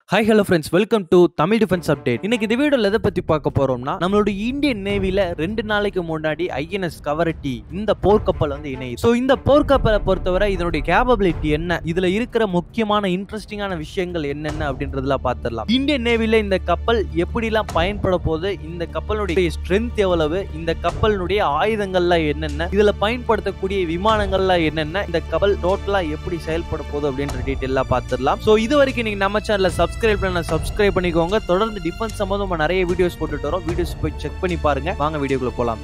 hi hello friends welcome to Tamil defence update இன்னைக்கு இந்த வீடியோல எதை பத்தி பார்க்க போறோம்னா நம்மளோட இந்தியன் நேவில ரெண்டு நாளைக்கு முன்னாடி ஐஎன்எஸ் கவரட்டி இந்த போர்க்கப்பல் வந்து இணையுது ஸோ இந்த போர்க்கப்பலை பொறுத்தவரை இதனுடைய கேபபிலிட்டி என்ன இதுல இருக்கிற முக்கியமான இன்ட்ரெஸ்டிங்கான விஷயங்கள் என்னென்ன அப்படின்றதுல பார்த்துடலாம் இந்தியன் நேவில இந்த கப்பல் எப்படிலாம் பயன்பட போகுது இந்த கப்பலுடைய ஸ்ட்ரென்த் எவ்வளவு இந்த கப்பலினுடைய ஆயுதங்கள்லாம் என்னென்ன இதுல பயன்படுத்தக்கூடிய விமானங்கள்லாம் என்னென்ன இந்த கப்பல் டோட்டலா எப்படி செயல்பட போகுது அப்படின்ற டீட்டெயிலாம் பார்த்துடலாம் ஸோ இது வரைக்கும் நீங்க நம்ம சேனலை சப்ஸ்கிரைப் பண்ண சப்ஸ்கிரைப் பண்ணிக்கோங்க தொடர்ந்து டிஃபென்ஸ் சம்பந்தமா நிறைய வீடியோஸ் போட்டுட்டு வரோம் வீடியோஸ் போய் செக் பண்ணி பாருங்க வாங்க வீடியோக்குள்ள போலாம்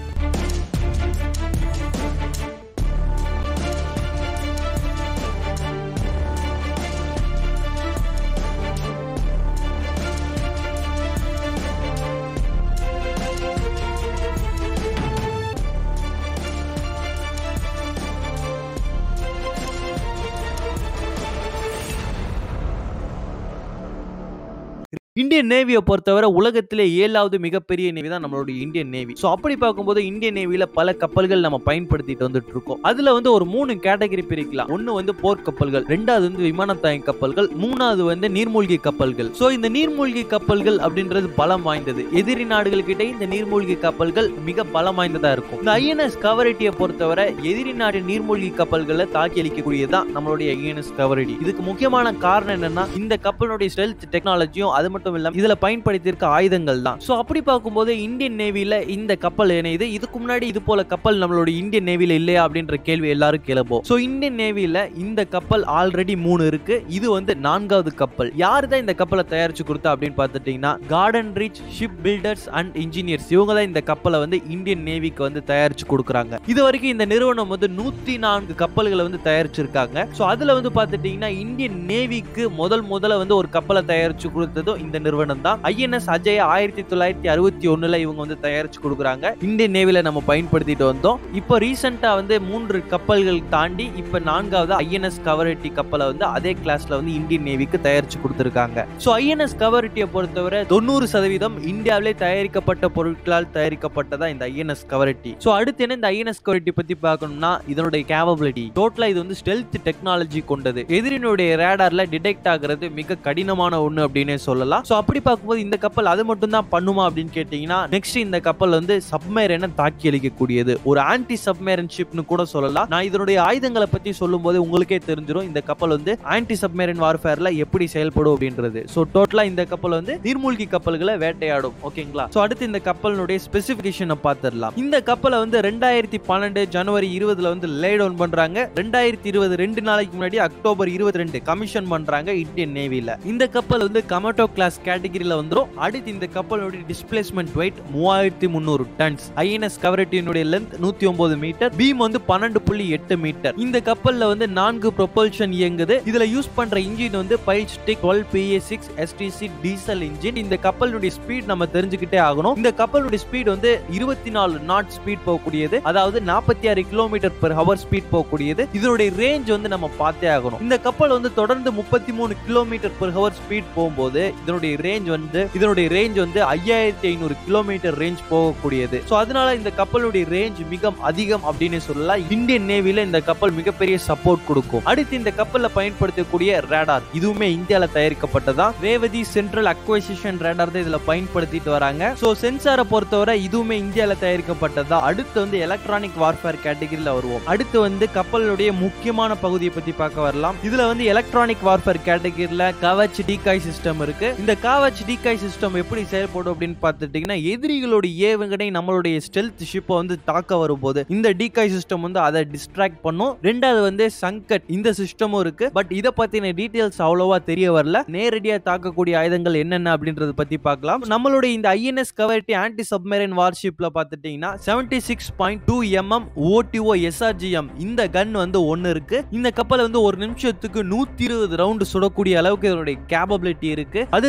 இந்தியன் நேவியை பொறுத்தவரை உலகத்திலே ஏழாவது மிகப்பெரிய நேவி தான் நம்மளுடைய இந்தியன் நேவி ஸோ அப்படி பார்க்கும்போது இந்தியன் நேவியில பல கப்பல்கள் நம்ம பயன்படுத்திட்டு வந்துட்டு இருக்கோம் அதுல வந்து ஒரு மூணு கேட்டகரி பிரிக்கலாம் ஒன்னு வந்து போர் கப்பல்கள் ரெண்டாவது வந்து விமானத்தாய் கப்பல்கள் மூணாவது வந்து நீர்மூழ்கி கப்பல்கள் ஸோ இந்த நீர்மூழ்கி கப்பல்கள் அப்படின்றது பலம் வாய்ந்தது எதிரி நாடுகள் கிட்ட இந்த நீர்மூழ்கி கப்பல்கள் மிக பலம் வாய்ந்ததா இருக்கும் இந்த ஐஎன்எஸ் கவரட்டியை பொறுத்தவரை எதிரி நாட்டின் நீர்மூழ்கி கப்பல்களை தாக்கி அளிக்கக்கூடியதான் நம்மளுடைய ஐஎன்எஸ் கவரட்டி இதுக்கு முக்கியமான காரணம் என்னன்னா இந்த கப்பலுடைய ஸ்டெல்த் டெக்னாலஜியும் அது மட்டும் இல்லாம இதுல பயன்படுத்தியிருக்க ஆயுதங்கள் தான் சோ அப்படி பார்க்கும்போது இந்தியன் நேவில இந்த கப்பல் இணையுது இதுக்கு முன்னாடி இது போல கப்பல் நம்மளுடைய இந்தியன் நேவில இல்லையா அப்படின்ற கேள்வி எல்லாரும் கிளப்போம் சோ இந்தியன் நேவில இந்த கப்பல் ஆல்ரெடி மூணு இருக்கு இது வந்து நான்காவது கப்பல் யாரு தான் இந்த கப்பலை தயாரிச்சு கொடுத்தா அப்படின்னு பார்த்துட்டீங்கன்னா garden reach ship builders and engineers இவங்க தான் இந்த கப்பலை வந்து இந்தியன் நேவிக்கு வந்து தயாரிச்சு கொடுக்குறாங்க இது வரைக்கும் இந்த நிறுவனம் வந்து நூத்தி நான்கு கப்பல்களை வந்து தயாரிச்சிருக்காங்க சோ அதுல வந்து பார்த்துட்டீங்கன்னா இந்தியன் நேவிக்கு முதல் முதல்ல வந்து ஒரு கப்பலை தயாரிச்சு கொடுத்ததும் இந்த நிறுவனம் தான் ஐஎன்எஸ் அஜய் ஆயிரத்தி தொள்ளாயிரத்தி அறுபத்தி ஒண்ணுல இவங்க வந்து தயாரிச்சு கொடுக்குறாங்க இந்தியன் நேவில நம்ம பயன்படுத்திட்டு வந்தோம் இப்போ ரீசெண்டா வந்து மூன்று கப்பல்கள் தாண்டி இப்ப நான்காவது ஐஎன்எஸ் கவரட்டி கப்பலை வந்து அதே கிளாஸ்ல வந்து இந்தியன் நேவிக்கு தயாரிச்சு கொடுத்துருக்காங்க ஸோ ஐஎன்எஸ் கவரட்டியை பொறுத்தவரை தொண்ணூறு சதவீதம் இந்தியாவிலே தயாரிக்கப்பட்ட பொருட்களால் தயாரிக்கப்பட்டதா இந்த ஐஎன்எஸ் கவரட்டி ஸோ அடுத்து என்ன இந்த ஐஎன்எஸ் கவரட்டி பத்தி பார்க்கணும்னா இதனுடைய கேபபிலிட்டி டோட்டலா இது வந்து ஸ்டெல்த் டெக்னாலஜி கொண்டது எதிரினுடைய ரேடார்ல டிடெக்ட் ஆகுறது மிக கடினமான ஒண்ணு அப்படின்னே சொல்லலாம் ஸோ அப்படி பார்க்கும்போது இந்த கப்பல் அது மட்டும் தான் பண்ணுமா அப்படின்னு கேட்டீங்கன்னா நெக்ஸ்ட் இந்த கப்பல் வந்து சப்மேரனை தாக்கி அளிக்கக்கூடியது ஒரு ஆன்டி சப்மேரன் ஷிப்னு கூட சொல்லலாம் நான் இதனுடைய ஆயுதங்களை பத்தி சொல்லும் போது உங்களுக்கே தெரிஞ்சிடும் இந்த கப்பல் வந்து ஆன்டி சப்மேரன் வார்ஃபேர்ல எப்படி செயல்படும் அப்படின்றது ஸோ டோட்டலா இந்த கப்பல் வந்து நீர்மூழ்கி கப்பல்களை வேட்டையாடும் ஓகேங்களா ஸோ அடுத்து இந்த கப்பலினுடைய ஸ்பெசிபிகேஷனை பார்த்துடலாம் இந்த கப்பலை வந்து ரெண்டாயிரத்தி பன்னெண்டு ஜனவரி இருபதுல வந்து லே டவுன் பண்றாங்க ரெண்டாயிரத்தி இருபது ரெண்டு நாளைக்கு முன்னாடி அக்டோபர் இருபத்தி ரெண்டு கமிஷன் பண்றாங்க இந்தியன் நேவில இந்த கப்பல் வந்து கமட்டோ கிளாஸ் கேட்டகரியில வந்துரும் அடுத்து இந்த கப்பலுடைய டிஸ்பிளேஸ்மெண்ட் வெயிட் மூவாயிரத்தி முந்நூறு டன்ஸ் ஐஎன்எஸ் கவரட்டியினுடைய லென்த் நூத்தி ஒன்பது மீட்டர் பீம் வந்து பன்னெண்டு புள்ளி எட்டு மீட்டர் இந்த கப்பல்ல வந்து நான்கு ப்ரொபல்ஷன் இயங்குது இதுல யூஸ் பண்ற இன்ஜின் வந்து Pielstick twelve PA six STC diesel engine இந்த கப்பலுடைய ஸ்பீட் நம்ம தெரிஞ்சுக்கிட்டே ஆகணும் இந்த கப்பலுடைய ஸ்பீட் வந்து இருபத்தி நாலு நாட் ஸ்பீட் போகக்கூடியது அதாவது நாற்பத்தி ஆறு கிலோமீட்டர் பெர் ஹவர் ஸ்பீட் போகக்கூடியது இதனுடைய ரேஞ்ச் வந்து நம்ம பார்த்தே ஆகணும் இந்த கப்பல் வந்து தொடர்ந்து முப்பத்தி மூணு கிலோமீட்டர் பெர் ஹவர் ஸ்பீட் போகும்போது இதனுடைய ரேஞ்ச் வந்து இதனுடைய ரேஞ்ச் வந்து ஐயாயிரத்தி ஐநூறு கிலோமீட்டர் ரேஞ்ச் போகக்கூடியது ஸோ அதனால இந்த கப்பலுடைய ரேஞ்ச் மிக அதிகம் அப்படின்னு சொல்லலாம் இந்தியன் நேவில இந்த கப்பல் மிகப்பெரிய சப்போர்ட் கொடுக்கும் அடுத்து இந்த கப்பல்ல பயன்படுத்தக்கூடிய ரேடார் இதுவுமே இந்தியால தயாரிக்கப்பட்டதான் ரேவதி சென்ட்ரல் அக்வசிஷன் ரேடார் தான் இதுல பயன்படுத்திட்டு வராங்க ஸோ சென்சாரை பொறுத்தவரை இதுவுமே இந்தியால தயாரிக்கப்பட்டதா அடுத்து வந்து எலக்ட்ரானிக் வார்ஃபேர் கேட்டகரியில வருவோம் அடுத்து வந்து கப்பலுடைய முக்கியமான பகுதியை பத்தி பார்க்க வரலாம் இதுல வந்து எலக்ட்ரானிக் வார்ஃபேர் கேட்டகரியில கவச் டிகாய் சிஸ்டம் இருக்கு இந்த காவச் டிகாய் சிஸ்டம் எப்படி செயல்படும் அப்படின்னு பார்த்துட்டீங்கன்னா எதிரிகளுடைய ஏவுகணை நம்மளுடைய ஸ்டெல்த் ஷிப்பை வந்து தாக்க வரும்போது இந்த டிகாய் சிஸ்டம் வந்து அதை டிஸ்ட்ராக்ட் பண்ணும் ரெண்டாவது வந்து சங்கட் இந்த சிஸ்டமும் இருக்கு பட் இதை பத்தின டீடைல்ஸ் அவ்வளவா தெரிய வரல நேரடியா தாக்கக்கூடிய ஆயுதங்கள் என்னென்ன அப்படின்றத பத்தி பார்க்கலாம் நம்மளுடைய இந்த ஐஎன்எஸ் கவர்ட்டி ஆன்டி சப்மரைன் வார்ஷிப்ல பார்த்துட்டீங்கன்னா seventy six point two MM OTO SRGM இந்த கன் வந்து ஒன்னு இருக்கு இந்த கப்பல் வந்து ஒரு நிமிஷத்துக்கு நூத்தி இருபது ரவுண்டு சுடக்கூடிய அளவுக்கு இதனுடைய கேபபிலிட்டி இருக்கு அது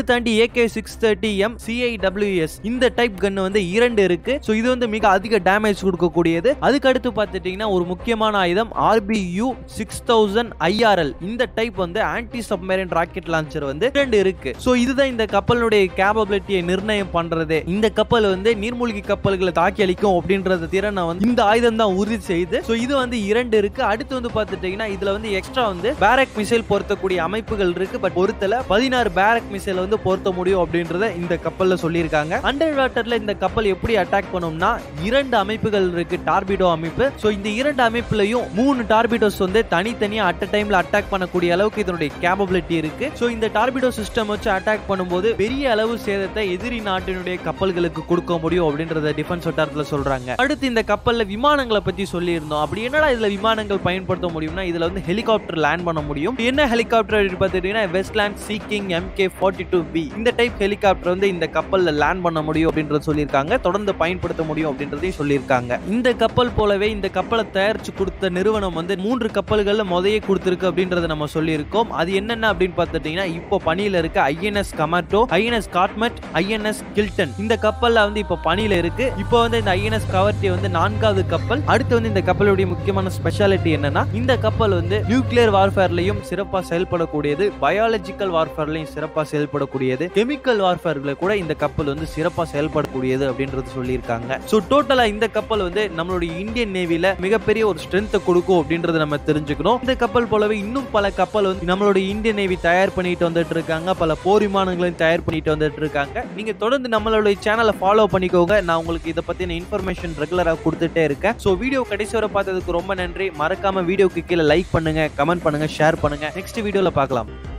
தாண்டி AK six thirty M CIWS இந்த டைப் கன் வந்து இரண்டு இருக்கு ஸோ இது வந்து மிக அதிக டேமேஜ் கொடுக்கக்கூடியது அதுக்கு அடுத்து பார்த்துட்டீங்கன்னா ஒரு முக்கியமான ஆயுதம் ஆர்பியூ சிக்ஸ் தௌசண்ட் ஐஆர்எல் இந்த டைப் வந்து ஆன்டி சப்மரைன் ராக்கெட் லான்ச்சர் வந்து ரெண்டு இருக்கு ஸோ இதுதான் இந்த கப்பலுடைய கேபபிலிட்டியை நிர்ணயம் பண்றது இந்த கப்பல் வந்து நீர்மூழ்கி கப்பல்களை தாக்கி அளிக்கும் அப்படின்றத திறனை வந்து இந்த ஆயுதம் தான் உறுதி செய்யுது ஸோ இது வந்து இரண்டு இருக்கு அடுத்து வந்து பார்த்துட்டீங்கன்னா இதுல வந்து எக்ஸ்ட்ரா வந்து பேரக் மிசைல் பொருத்தக்கூடிய அமைப்புகள் இருக்கு பட் பொருத்தல பதினாறு பேரக் மிசைல் வந்து பொருத்த முடியும் அப்படின்றத இந்த கப்பல்ல சொல்லியிருக்காங்க அண்டர் வாட்டர்ல இந்த கப்பல் எப்படி அட்டாக் பண்ணும்னா இரண்டு அமைப்புகள் இருக்கு டார்பிடோ அமைப்பு ஸோ இந்த இரண்டு அமைப்புலையும் மூணு டார்பிடோஸ் வந்து தனித்தனியா அட் அ டைம்ல அட்டாக் பண்ணக்கூடிய அளவுக்கு இதனுடைய கேபபிலிட்டி இருக்கு ஸோ இந்த டார்பிடோ சிஸ்டம் வச்சு அட்டாக் பண்ணும்போது பெரிய அளவு சேதத்தை எதிரி நாட்டினுடைய கப்பல்களுக்கு கொடுக்க முடியும் அப்படின்றத டிஃபென்ஸ் வட்டாரத்தில் சொல்றாங்க அடுத்து இந்த கப்பல்ல விமானங்களை பத்தி சொல்லியிருந்தோம் அப்படி என்னடா இதுல விமானங்கள் பயன்படுத்த முடியும்னா இதுல வந்து ஹெலிகாப்டர் லேண்ட் பண்ண முடியும் என்ன ஹெலிகாப்டர் அப்படின்னு பார்த்துட்டீங்கன்னா Westland Sea King MK forty two B இந்த டைப் ஹெலிகாப்டர் வந்து இந்த கப்பல்ல லேண்ட் பண்ண முடியும் அப்படின்றத சொல்லியிருக்காங்க தொடர்ந்து பயன்படுத்த முடியும் அப்படின்றதையும் சொல்லியிருக்காங்க இந்த கப்பல் போலவே இந்த கப்பலை தயாரிச்சு கொடுத்த நிறுவனம் வந்து மூன்று கப்பல்கள்ல முதையே கொடுத்திருக்கு அப்படின்றத நம்ம சொல்லியிருக்கோம் அது என்னென்ன அப்படின்னு பார்த்துட்டீங்கன்னா இப்போ பணியில இருக்க INS Kamorta INS Kadmatt INS Kiltan இந்த கப்பல்ல வந்து இப்போ பணியில இருக்கு இப்போ வந்து இந்த ஐஎன்எஸ் கவர்டி வந்து நான்காவது கப்பல் அடுத்து வந்து இந்த கப்பலுடைய முக்கியமான ஸ்பெஷாலிட்டி என்னன்னா இந்த கப்பல் வந்து நியூக்ளியர் வார்ஃபேர்லயும் சிறப்பா செயல்படக்கூடியது பயாலஜிக்கல் வார்ஃபேர்லயும் சிறப்பா செயல்படக்கூடியது கெமிக்கல் வார்ஃபேர்ல கூட இந்த கப்பல் வந்து சிறப்பா செயல்படக்கூடியது அப்படின்றது சொல்லியிருக்காங்க ஸோ டோட்டலா இந்த கப்பல் வந்து நம்மளுடைய இந்தியன் நேவில மிகப்பெரிய ஒரு ஸ்ட்ரென்த்தை கொடுக்கும் அப்படின்றத நம்ம தெரிஞ்சுக்கணும் இந்த கப்பல் போலவே இன்னும் பல கப்பல் வந்து நம்மளுடைய இந்தியன் நேவி தயார் பண்ணிட்டு வந்துட்டு இருக்காங்க பல போர் விமானங்களையும் தயார் பண்ணிட்டு வந்துட்டு இருக்காங்க நீங்க தொடர்ந்து நம்மளுடைய சேனலை ஃபாலோ பண்ணிக்கோங்க நான் உங்களுக்கு இதை பத்தின இன்ஃபர்மேஷன் ரெகுலரா கொடுத்துட்டே இருக்கேன் ஸோ வீடியோ கடைசி வரை பார்த்ததுக்கு ரொம்ப நன்றி மறக்காம வீடியோக்கு கீழே லைக் பண்ணுங்க கமெண்ட் பண்ணுங்க ஷேர் பண்ணுங்க நெக்ஸ்ட் வீடியோல பார்க்கலாம்